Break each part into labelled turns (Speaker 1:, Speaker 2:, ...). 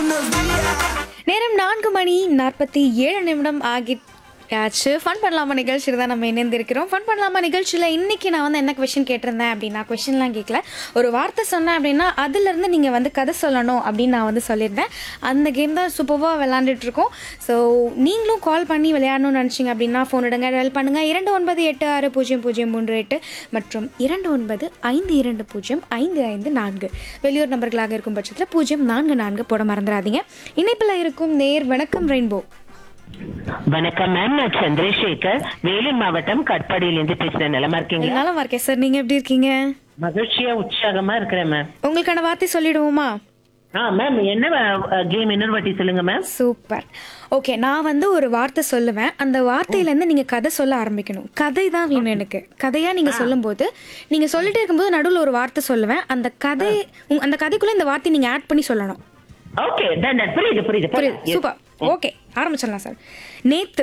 Speaker 1: நேரம் நான்கு மணி நாற்பத்தி ஏழு நிமிடம் ஆகியாச்சு ஃபன் பண்ணலாமா நிகழ்ச்சியில் தான் நம்ம இணைந்திருக்கிறோம் ஃபன் பண்ணலாமா நிகழ்ச்சியில் இன்னைக்கு நான் வந்து என்ன கொஷின் கேட்டிருந்தேன் அப்படின்னா கொஷின்லாம் கேட்கல ஒரு வார்த்தை சொன்னேன் அப்படின்னா அதுலேருந்து நீங்கள் வந்து கதை சொல்லணும் அப்படின்னு நான் வந்து சொல்லியிருந்தேன் அந்த கேம் தான் சூப்பராக விளாண்டுட்டு இருக்கோம் ஸோ நீங்களும் கால் பண்ணி விளையாடணும்னு நினச்சிங்க அப்படின்னா ஃபோன் எடுங்க டயல் பண்ணுங்கள் இரண்டு ஒன்பது எட்டு ஆறு பூஜ்ஜியம் பூஜ்ஜியம் மூன்று எட்டு மற்றும் இரண்டு ஒன்பது ஐந்து இரண்டு பூஜ்ஜியம் ஐந்து ஐந்து நான்கு வெளியூர் நம்பர்களாக இருக்கும் பட்சத்தில் பூஜ்ஜியம் நான்கு நான்கு போட மறந்துடாதீங்க இணைப்பில் இருக்கும் நேர் வணக்கம் ரெயின்போ
Speaker 2: வணக்கம் மேம் நான் சந்திரசேகர் வேலூர் மாவட்டம் கட்பாடியிலிருந்து பேசுறேன் நிலமா இருக்கீங்களா
Speaker 1: நல்லா இருக்கேன் சார் நீங்கள் எப்படி இருக்கீங்க
Speaker 2: மகிழ்ச்சியா உற்சாகமா இருக்கிறேன் மேம்
Speaker 1: உங்களுக்கான வார்த்தை சொல்லிடுவோமா
Speaker 2: ஆ மேம் என்ன கேம் இன்னொரு வாட்டி சொல்லுங்க மேம்
Speaker 1: சூப்பர் ஓகே நான் வந்து ஒரு வார்த்தை சொல்லுவேன் அந்த வார்த்தையிலேருந்து நீங்கள் கதை சொல்ல ஆரம்பிக்கணும் கதை தான் வேணும் எனக்கு கதையாக நீங்கள் சொல்லும்போது நீங்கள் சொல்லிட்டே இருக்கும்போது நடுவில் ஒரு வார்த்தை சொல்லுவேன் அந்த கதை உங்க- அந்த கதைக்குள்ளே இந்த வார்த்தையை நீங்கள் ஆட் பண்ணி சொல்லணும்
Speaker 2: ஓகே டன் டன். புரியுது புரியுது
Speaker 1: புரியுது
Speaker 2: புரியுது
Speaker 1: சூப்பர் ஓகே ஆரம்பிச்சிடலாம் சார் நேத்து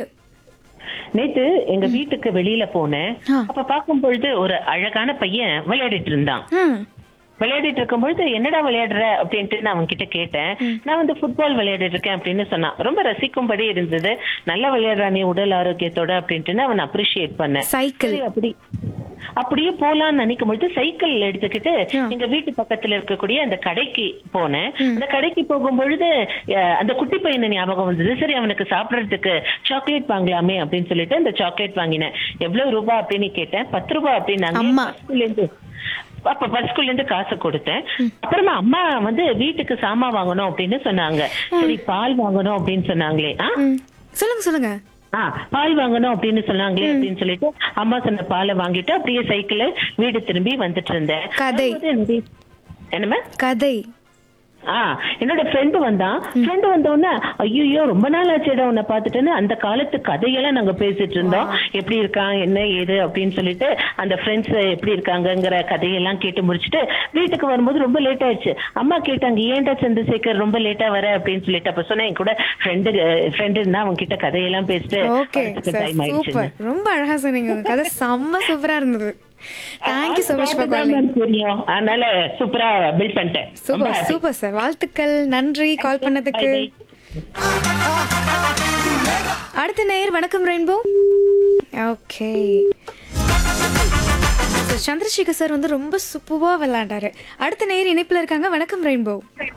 Speaker 2: நேத்து எங்க வீட்டுக்கு வெளியில போனேன்
Speaker 1: ஆ.
Speaker 2: அப்ப பார்க்கும் பொழுது ஒரு அழகான பையன் விளையாடிட்டு இருந்தான்
Speaker 1: ம்
Speaker 2: விளையாடிட்டு இருக்கும்பொழுது என்னடா விளையாடுற அப்படின்ட்டு நான் அவன் கிட்ட கேட்டேன் நான் வந்து ஃபுட்பால் விளையாடிட்டு இருக்கேன் அப்படின்னு சொன்னான் ரொம்ப ரசிக்கும்படி இருந்தது நல்லா விளையாடுறா நீ உடல் ஆரோக்கியத்தோட அப்படின்ட்டு அவன் அப்ரிஷியேட் பண்ணேன்
Speaker 1: சைக்கிள்
Speaker 2: சரி, அப்படி அப்படியே போலாம்னு நினைக்கும் பொழுது சைக்கிள் எடுத்துக்கிட்டு
Speaker 1: ஆ.
Speaker 2: எங்க வீட்டு பக்கத்துல இருக்கக்கூடிய அந்த கடைக்கு போனேன் அந்த கடைக்கு போகும் பொழுது அஹ், அந்த குட்டி பையனை ஞாபகம் வந்தது சரி அவனுக்கு சாப்பிடறதுக்கு சாக்லேட் வாங்கலாமே அப்படின்னு சொல்லிட்டு அந்த சாக்லேட் வாங்கினேன் எவ்வளவு ரூபாய் அப்படின்னு கேட்டேன் பத்து ரூபாய் அப்படின்னாங்க
Speaker 1: அம்மா.
Speaker 2: பஸ்குல இருந்து அப்ப பஸ்குல இருந்து காசு கொடுத்தேன் அப்புறமா அம்மா வந்து வீட்டுக்கு சாமான் வாங்கணும் அப்படின்னு சொன்னாங்க சரி பால் வாங்கணும் அப்படின்னு சொன்னாங்களே ஆ
Speaker 1: ம் சொல்லுங்க சொல்லுங்க
Speaker 2: ஆ பால் வாங்கணும் அப்படின்னு சொன்னாங்களே அப்படின்னு சொல்லிட்டு அம்மா சொன்ன பாலை வாங்கிட்டு அப்படியே சைக்கிள் வீடு திரும்பி வந்துட்டு இருந்தேன்
Speaker 1: கதை.
Speaker 2: வரும்போது என்னுடைய- என்னம்மா
Speaker 1: கதை
Speaker 2: ஆ என்னோட ஃப்ரெண்டு வந்தான் ஃப்ரெண்டு வந்த உடனே ஐயோ ரொம்ப நாள் ஆச்சுடா உன்னை பார்த்துட்டுன்னு அந்த காலத்து கதையெல்லாம் நாங்க பேசிட்டு இருந்தோம் எப்படி இருக்கான் என்ன ஏது அப்படின்னு சொல்லிட்டு அந்த ஃப்ரெண்ட்ஸ் எப்படி இருக்காங்கங்கிற கதையெல்லாம் கேட்டு முடிச்சுட்டு வீட்டுக்கு வரும்போது ரொம்ப லேட் ஆயிடுச்சு அம்மா கேட்டாங்க ஏன்டா சந்திரசேகர் ரொம்ப லேட்டா வர அப்படின்னு சொல்லிட்டு அப்ப சொன்னேன் என் கூட ஃப்ரெண்டு ஃப்ரெண்டு இருந்தா அவங்க கிட்ட கதையெல்லாம் பேசிட்டு
Speaker 1: ஓகே
Speaker 2: வரதுக்கு
Speaker 1: சார்
Speaker 2: time ஆயிடுச்சுன்னு.
Speaker 1: சூப்பர் ரொம்ப அழகா சொன்னீங்க உங்க கதை செம்ம சூப்பரா இருந்தது தேங்க்யூ ஸோ மச் ஃபார்
Speaker 2: பார்த்துதான்
Speaker 1: காலிங்
Speaker 2: ma'am தெரியும் அதனால சூப்பரா பில்ட் பண்ணிட்டேன் ரொம்ப
Speaker 1: சூப்பர்
Speaker 2: happy.
Speaker 1: சூப்பர் சார் வாழ்த்துக்கள் நன்றி கால் பண்ணதுக்கு
Speaker 2: Bye, bye.
Speaker 1: அடுத்த நேயர் வணக்கம் ரெயின்போ ஓகே சந்திரசேகர் சார் வந்து ரொம்ப சூப்பராக விளையாண்டாரு அடுத்த நேயர் இணைப்பில் இருக்காங்க வணக்கம் ரெயின்போ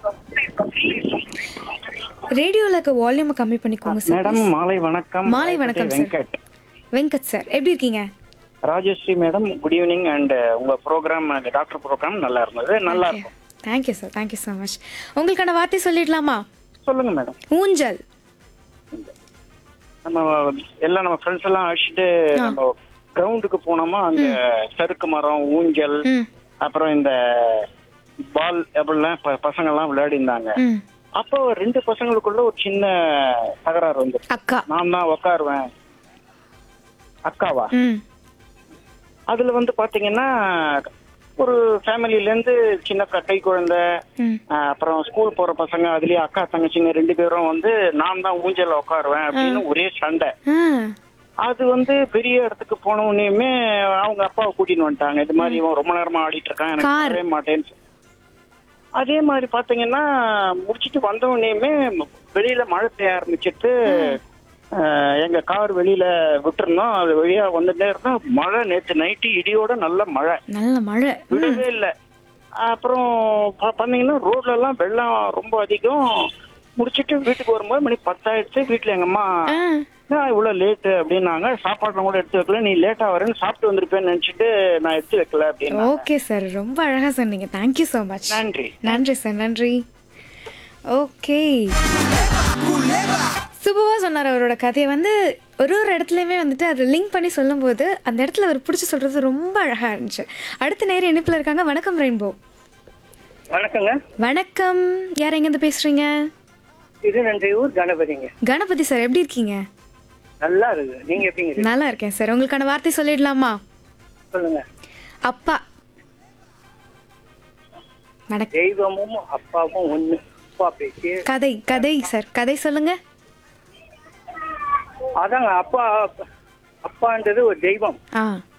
Speaker 1: ரேடியோவில் இருக்க வால்யூமை கம்மி பண்ணிக்கோங்க சார்
Speaker 3: மேடம் மாலை வணக்கம்
Speaker 1: மாலை வணக்கம் சார்
Speaker 3: வெங்கட்
Speaker 1: வெங்கட் சார் எப்படி இருக்கீங்க
Speaker 3: Rajashree madam good evening and உங்க ப்ரோக்ராம் டாக்டர் ப்ரோக்ராம் நல்லா இருந்தது நல்லா இருக்கும்
Speaker 1: thank you sir thank you so much உங்களுக்கான வார்த்தை சொல்லிடலாமா
Speaker 3: சொல்லுங்க மேடம்
Speaker 1: ஊஞ்சல்
Speaker 3: நம்ம எல்லாம் நம்ம ஃப்ரெண்ட்ஸ் எல்லாம் அழைச்சிட்டு நம்ம கிரவுண்டுக்கு போனோமா அங்க சறுக்கு மரம் ஊஞ்சல்
Speaker 1: ம்
Speaker 3: அப்புறம் இந்த பால் அப்படிலாம் ப- பசங்க எல்லாம் விளையாடி இருந்தாங்க
Speaker 1: ம்
Speaker 3: அப்போ ரெண்டு பசங்களுக்குள்ள ஒரு சின்ன தகராறு வந்து
Speaker 1: அக்கா
Speaker 3: நான் தான் உக்காருவேன் அக்காவா
Speaker 1: ம்
Speaker 3: அதுல வந்து பாத்தீங்கன்னா ஒரு ஃபேமிலில இருந்து சின்ன க- கை குழந்தை
Speaker 1: ம்
Speaker 3: ஆஹ் அப்புறம் ஸ்கூல் போற பசங்க அதுலயே அக்கா தங்கச்சிங்க ரெண்டு பேரும் வந்து நான் தான் ஊஞ்சல்ல உட்காருவேன் அப்படின்னு ஒரே சண்டை
Speaker 1: ஆ
Speaker 3: அது வந்து பெரிய இடத்துக்கு போன உடனேயுமே அவங்க அப்பாவை கூட்டின்னு வந்துட்டாங்க இது மாதிரி இவன் ரொம்ப நேரமா ஆடிட்டு இருக்கான் எனக்கு
Speaker 1: Car.
Speaker 3: வரவே மாட்டேன்னு சொல்லி. அதே மாதிரி பாத்தீங்கன்னா முடிச்சிட்டு வந்த உடனேயுமே வெளியில மழை பெய்ய ஆரம்பிச்சிட்டு ஆஹ் எங்க கார் வெளியில விட்டுருந்தோம் அது வழியா வந்துட்டே இருந்தோம் மழை நேத்து நைட்டு இடியோட நல்ல மழை
Speaker 1: நல்ல மழை
Speaker 3: விடவே இல்லை அப்புறம் பா- பாத்தீங்கன்னா ரோட்ல எல்லாம் வெள்ளம் ரொம்ப அதிகம் முடிச்சிட்டு வீட்டுக்கு வரும்போது மணி பத்தாயிடுச்சு வீட்டுல எங்க அம்மா
Speaker 1: ஆ
Speaker 3: "ஏன் இவ்வளவு லேட்டு அப்படின்னாங்க சாப்பாடு கூட எடுத்து வைக்கல நீ லேட்டா வரேன்னு சாப்பிட்டு வந்திருப்பேன்னு நினைச்சிட்டு நான் எடுத்து வைக்கல அப்படின்னு
Speaker 1: ஓகே சார் ரொம்ப அழகா சொன்னீங்க தேங்க்யூ ஸோ மச்
Speaker 3: நன்றி
Speaker 1: நன்றி சார் நன்றி ஓகே சுபவா சொன்னார் அவரோட கதையை வந்து ஒரு ஒரு இடத்துலையுமே வந்துட்டு அதை லிங்க் பண்ணி சொல்லும்போது அந்த இடத்துல அவர் பிடிச்சி சொல்றது ரொம்ப அழகா இருந்துச்சு அடுத்த நேரம் இணைப்பில் இருக்காங்க வணக்கம் ரெயின்போ
Speaker 4: வணக்கங்க
Speaker 1: வணக்கம் யார் எங்கேருந்து பேசுறீங்க
Speaker 4: இது நன்றி ஊர் கணபதிங்க
Speaker 1: கணபதி சார் எப்படி இருக்கீங்க
Speaker 4: நல்லா இருக்கு நீங்க எப்படிங்க இருக்கீங்க?
Speaker 1: நல்லா இருக்கேன் சார் உங்களுக்கான வார்த்தை சொல்லிடலாமா
Speaker 4: சொல்லுங்க
Speaker 1: அப்பா வணக்கம்
Speaker 4: தெய்வமும் அப்பாவும் ஒண்ணு அப்பா பேச்சு
Speaker 1: கதை கதை சார் கதை சொல்லுங்க
Speaker 4: அதாங்க அப்பா அப்பான்றது ஒரு தெய்வம்
Speaker 1: ஆ